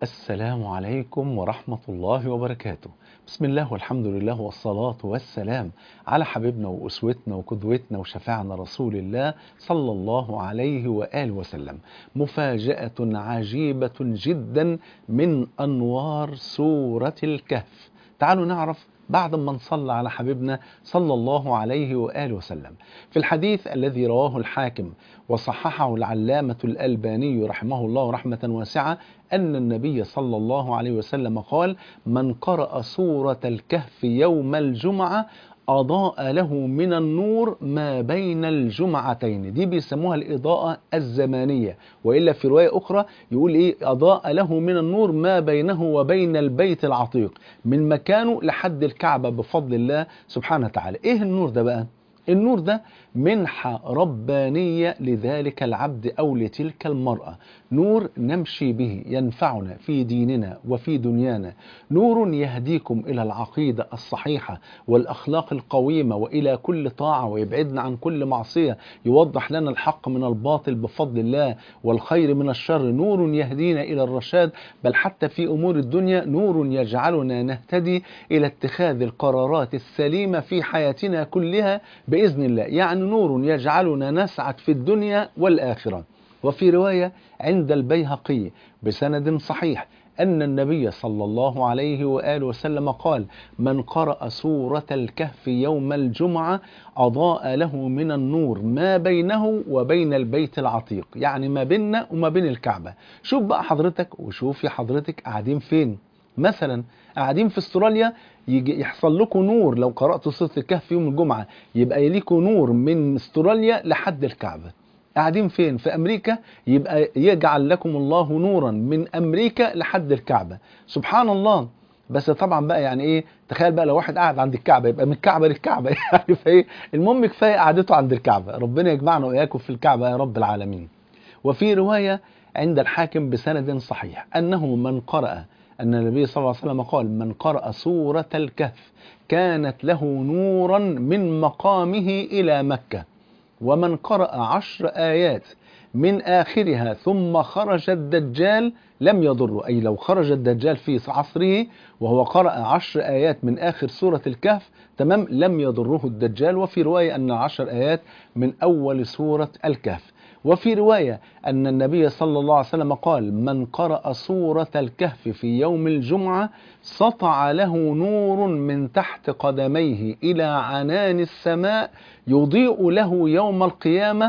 السلام عليكم ورحمة الله وبركاته بسم الله والحمد لله والصلاة والسلام على حبيبنا وأسوتنا وقدوتنا وشفاعنا رسول الله صلى الله عليه وآله وسلم مفاجأة عجيبة جدا من أنوار سورة الكهف تعالوا نعرف بعد ما نصلى على حبيبنا صلى الله عليه وآله وسلم في الحديث الذي رواه الحاكم وصححه العلامة الألباني رحمه الله رحمة واسعة أن النبي صلى الله عليه وسلم قال من قرأ سورة الكهف يوم الجمعة أضاء له من النور ما بين الجمعتين دي بيسموها الإضاءة الزمانية وإلا في رواية أخرى يقول إيه أضاء له من النور ما بينه وبين البيت العتيق من مكانه لحد الكعبة بفضل الله سبحانه وتعالى إيه النور ده بقى النور ده منحة ربانية لذلك العبد أو لتلك المرأة نور نمشي به ينفعنا في ديننا وفي دنيانا نور يهديكم إلى العقيدة الصحيحة والأخلاق القويمة وإلى كل طاعة ويبعدنا عن كل معصية يوضح لنا الحق من الباطل بفضل الله والخير من الشر نور يهدينا إلى الرشاد بل حتى في أمور الدنيا نور يجعلنا نهتدي إلى اتخاذ القرارات السليمة في حياتنا كلها بإذن الله يعني نور يجعلنا نسعد في الدنيا والآخرة وفي رواية عند البيهقي بسند صحيح أن النبي صلى الله عليه وآله وسلم قال من قرأ سورة الكهف يوم الجمعة أضاء له من النور ما بينه وبين البيت العتيق يعني ما بيننا وما بين الكعبة شوف بقى حضرتك وشوفي حضرتك قاعدين فين مثلا قاعدين في استراليا يجي يحصل لكم نور لو قرأتوا سورة الكهف يوم الجمعة يبقى ليكم نور من استراليا لحد الكعبة قاعدين فين في أمريكا يبقى يجعل لكم الله نورا من أمريكا لحد الكعبة سبحان الله بس طبعا بقى يعني ايه تخيل بقى لو واحد قاعد عند الكعبة يبقى من الكعبة للكعبة يعني فايه المهم كفاية قعدته عند الكعبة ربنا يجمعنا وإياكم في الكعبة يا رب العالمين وفي رواية عند الحاكم بسند صحيح أنه من قرأ أن النبي صلى الله عليه وسلم قال من قرأ سورة الكهف كانت له نورا من مقامه إلى مكة ومن قرأ عشر آيات من آخرها ثم خرج الدجال لم يضره أي لو خرج الدجال في عصره وهو قرأ عشر آيات من آخر سورة الكهف تمام لم يضره الدجال وفي رواية أن عشر آيات من أول سورة الكهف وفي رواية أن النبي صلى الله عليه وسلم قال من قرأ سورة الكهف في يوم الجمعة سطع له نور من تحت قدميه إلى عنان السماء يضيء له يوم القيامة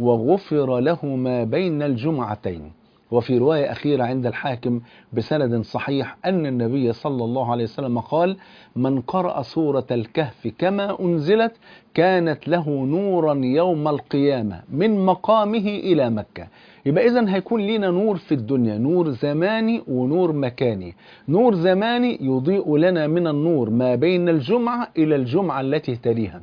وغفر له ما بين الجمعتين وفي رواية أخيرة عند الحاكم بسند صحيح أن النبي صلى الله عليه وسلم قال من قرأ سورة الكهف كما أنزلت كانت له نورا يوم القيامة من مقامه إلى مكة يبقى إذن هيكون لنا نور في الدنيا نور زماني ونور مكاني نور زماني يضيء لنا من النور ما بين الجمعة إلى الجمعة التي تليها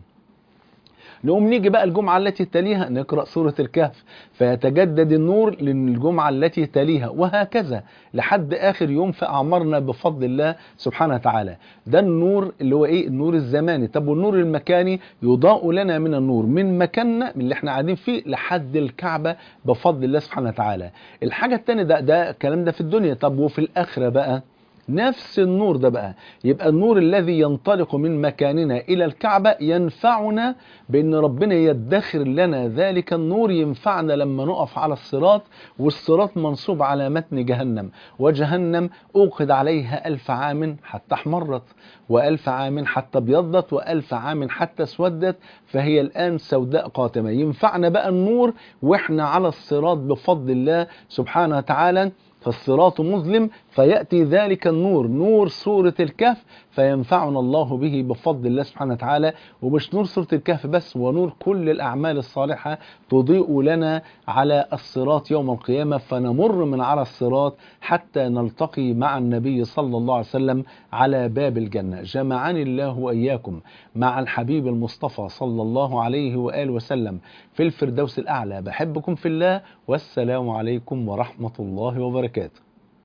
نقوم نيجي بقى الجمعة التي تليها نقرأ سورة الكهف فيتجدد النور للجمعة التي تليها وهكذا لحد آخر يوم في أعمارنا بفضل الله سبحانه وتعالى ده النور اللي هو إيه النور الزماني طب والنور المكاني يضاء لنا من النور من مكاننا من اللي احنا قاعدين فيه لحد الكعبة بفضل الله سبحانه وتعالى الحاجة التانية ده ده الكلام ده في الدنيا طب وفي الآخرة بقى نفس النور ده بقى يبقى النور الذي ينطلق من مكاننا إلى الكعبة ينفعنا بأن ربنا يدخر لنا ذلك النور ينفعنا لما نقف على الصراط والصراط منصوب على متن جهنم وجهنم أوقد عليها ألف عام حتى احمرت وألف عام حتى ابيضت وألف عام حتى اسودت فهي الآن سوداء قاتمة ينفعنا بقى النور وإحنا على الصراط بفضل الله سبحانه وتعالى فالصراط مظلم فيأتي ذلك النور نور سورة الكهف فينفعنا الله به بفضل الله سبحانه وتعالى ومش نور سورة الكهف بس ونور كل الأعمال الصالحة تضيء لنا على الصراط يوم القيامة فنمر من على الصراط حتى نلتقي مع النبي صلى الله عليه وسلم على باب الجنة جمعني الله وإياكم مع الحبيب المصطفى صلى الله عليه وآله وسلم في الفردوس الأعلى بحبكم في الله والسلام عليكم ورحمة الله وبركاته